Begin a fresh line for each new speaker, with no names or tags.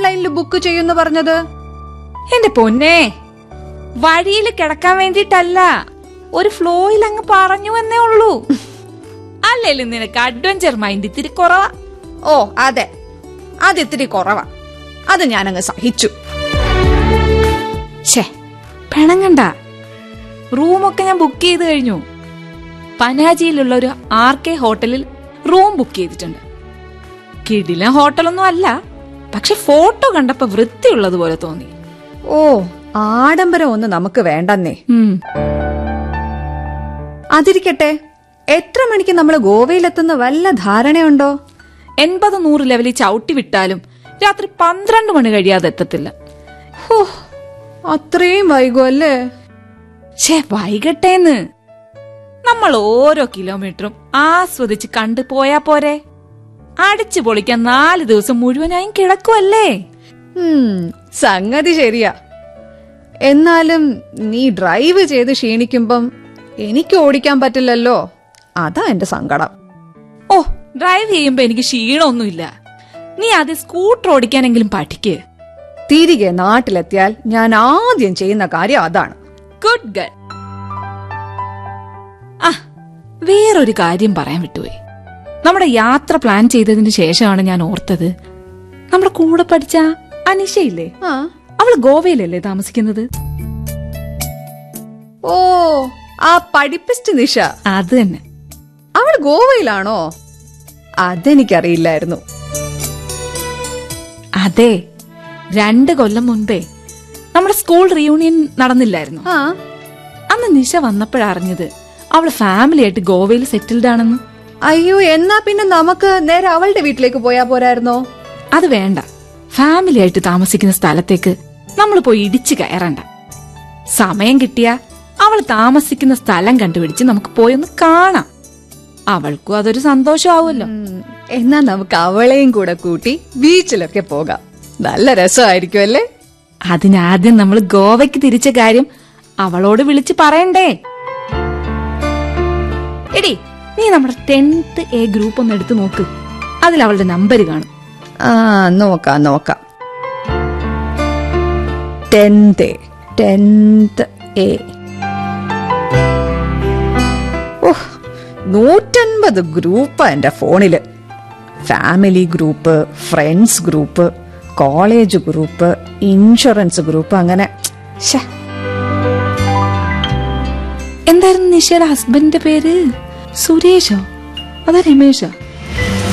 ഓൺലൈനിൽ ബുക്ക് ചെയ്യുന്നു പറഞ്ഞത്
എന്റെ പൊന്നെ വഴിയിൽ കിടക്കാൻ വേണ്ടിട്ടല്ല ഒരു ഫ്ലോയിൽ അങ്ങ് പറഞ്ഞു എന്നേ ഉള്ളൂ അല്ലേലും നിനക്ക് അഡ്വഞ്ചർ മൈൻഡ് ഇത്തിരി കുറവാ
ഓ അതെ അത് ഇത്തിരി കുറവാ അത് ഞാനങ്ങ് സഹിച്ചു
ഷേ പിണങ്ങണ്ട റൂമൊക്കെ ഞാൻ ബുക്ക് ചെയ്ത് കഴിഞ്ഞു പനാജിയിലുള്ള ഒരു ആർ കെ ഹോട്ടലിൽ റൂം ബുക്ക് ചെയ്തിട്ടുണ്ട് കിടില ഹോട്ടലൊന്നും അല്ല പക്ഷെ ഫോട്ടോ കണ്ടപ്പോ വൃത്തിയുള്ളതുപോലെ തോന്നി
ഓ ആഡംബരം ഒന്നും നമുക്ക് വേണ്ടെന്നേ
ഉം.
അതിരിക്കട്ടെ എത്ര മണിക്ക് നമ്മൾ ഗോവയിലെത്തുന്ന വല്ല ധാരണയുണ്ടോ
എൺപത് നൂറ് ലെവലിൽ ചവിട്ടി വിട്ടാലും രാത്രി പന്ത്രണ്ട് മണി കഴിയാതെ എത്തത്തില്ല
ഹോ അത്രയും വൈകുമല്ലേ
ഷേ വൈകട്ടേന്ന് നമ്മൾ ഓരോ കിലോമീറ്ററും ആസ്വദിച്ച് കണ്ടു പോയാ പോരെ അടിച്ചു പൊളിക്കാൻ നാല് ദിവസം മുഴുവനായും കിടക്കുമല്ലേ
ഉം, സംഗതി ശരിയാ എന്നാലും നീ ഡ്രൈവ് ചെയ്ത് ക്ഷീണിക്കുമ്പം എനിക്ക് ഓടിക്കാൻ പറ്റില്ലല്ലോ അതാ എന്റെ സങ്കടം
ഓ ഡ്രൈവ് ചെയ്യുമ്പോ എനിക്ക് ക്ഷീണമൊന്നുമില്ല നീ ആദ്യം സ്കൂട്ടർ ഓടിക്കാനെങ്കിലും പഠിക്ക്
തിരികെ നാട്ടിലെത്തിയാൽ ഞാൻ ആദ്യം ചെയ്യുന്ന കാര്യം അതാണ്
ഗുഡ് ഗൾ ആ വേറൊരു കാര്യം പറയാൻ വിട്ടുപോയി നമ്മുടെ യാത്ര പ്ലാൻ ചെയ്തതിന് ശേഷമാണ് ഞാൻ ഓർത്തത് നമ്മുടെ കൂടെ പഠിച്ച അനിഷയില്ലേ
ആ
അവള് ഗോവയിലല്ലേ താമസിക്കുന്നത്
ഓ ആ പഠിപ്പിസ്റ്റ് നിഷ
അത് തന്നെ
അവൾ ഗോവയിലാണോ അതെനിക്കറിയില്ലായിരുന്നു
അതെ രണ്ട് കൊല്ലം മുൻപേ നമ്മുടെ സ്കൂൾ റീയൂണിയൻ നടന്നില്ലായിരുന്നു
ആ
അന്ന് നിശ വന്നപ്പോഴറിഞ്ഞത് അവള് ഫാമിലി ആയിട്ട് ഗോവയിൽ സെറ്റിൽഡ് ആണെന്ന്
അയ്യോ എന്നാ പിന്നെ നമുക്ക് നേരെ അവളുടെ വീട്ടിലേക്ക് പോയാ പോരായിരുന്നോ
അത് വേണ്ട ഫാമിലി ആയിട്ട് താമസിക്കുന്ന സ്ഥലത്തേക്ക് നമ്മൾ പോയി ഇടിച്ചു കയറണ്ട സമയം കിട്ടിയാ അവൾ താമസിക്കുന്ന സ്ഥലം കണ്ടുപിടിച്ച് നമുക്ക് പോയൊന്ന് കാണാം അവൾക്കും അതൊരു സന്തോഷമാവുമല്ലോ
ഉം, എന്നാ നമുക്ക് അവളെയും കൂടെ കൂട്ടി ബീച്ചിലൊക്കെ പോകാം നല്ല രസമായിരിക്കും അല്ലേ
അതിനാദ്യം നമ്മൾ ഗോവയ്ക്ക് തിരിച്ച കാര്യം അവളോട് വിളിച്ച് പറയണ്ടേ എടി നീ നമ്മുടെ ടെൻത്ത് എ ഗ്രൂപ്പ് ഒന്ന് എടുത്തു നോക്ക് അതിൽ അവളുടെ നമ്പർ കാണും
ആ നോക്കാം നോക്കാം ടെൻത്ത് ടെൻത്ത് എ ഓഹ് നൂറ്റൻപത് ഗ്രൂപ്പ് എന്റെ ഫോണില് family group friends group college group insurance group അങ്ങനെ
ശ്ശെ. എന്തായിരുന്നു നിഷയുടെ ഹസ്ബൻഡിന്റെ പേര് സുരേഷോ അതോ രമേശോ